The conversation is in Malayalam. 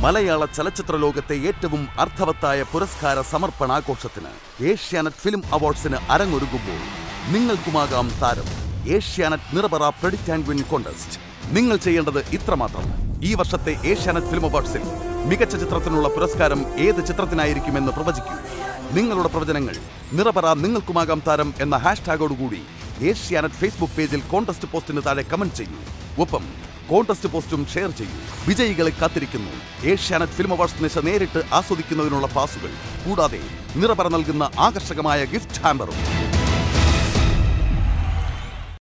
മലയാള ചലച്ചിത്ര ലോകത്തെ ഏറ്റവും അർത്ഥവത്തായ പുരസ്കാര സമർപ്പണാഘോഷത്തിന് ഏഷ്യാനെറ്റ് ഫിലിം അവാർഡ്സിന് അരങ്ങൊരുങ്ങുമ്പോൾ നിങ്ങൾക്കുമാകാം താരം Asianet Nirapara predict and win contest നിങ്ങൾ ചെയ്യേണ്ടത് ഇത്രമാത്രം ഈ വർഷത്തെ ഏഷ്യാനെറ്റ് ഫിലിം അവാർഡ്സിൽ മികച്ച ചിത്രത്തിനുള്ള പുരസ്കാരം ഏത് ചിത്രത്തിനായിരിക്കുമെന്ന് പ്രവചിക്കൂ നിങ്ങളുടെ പ്രവചനങ്ങൾ നിറപറ നിങ്ങൾക്കുമാകാം താരം എന്ന ഹാഷ്ടാഗോടുകൂടി ഏഷ്യാനെറ്റ് ഫേസ്ബുക്ക് പേജിൽ കോൺടെസ്റ്റ് പോസ്റ്റിന് താഴെ കമന്റ് ചെയ്യൂ ഒപ്പം കോൺടെസ്റ്റ് പോസ്റ്റും ഷെയർ ചെയ്യൂ വിജയികളെ കാത്തിരിക്കുന്നു ഏഷ്യാനെറ്റ് ഫിലിം അവാർഡ്സ് നിശ നേരിട്ട് ആസ്വദിക്കുന്നതിനുള്ള പാസുകൾ കൂടാതെ നിറപറ നൽകുന്ന ആകർഷകമായ ഗിഫ്റ്റ് ഹാമ്പറും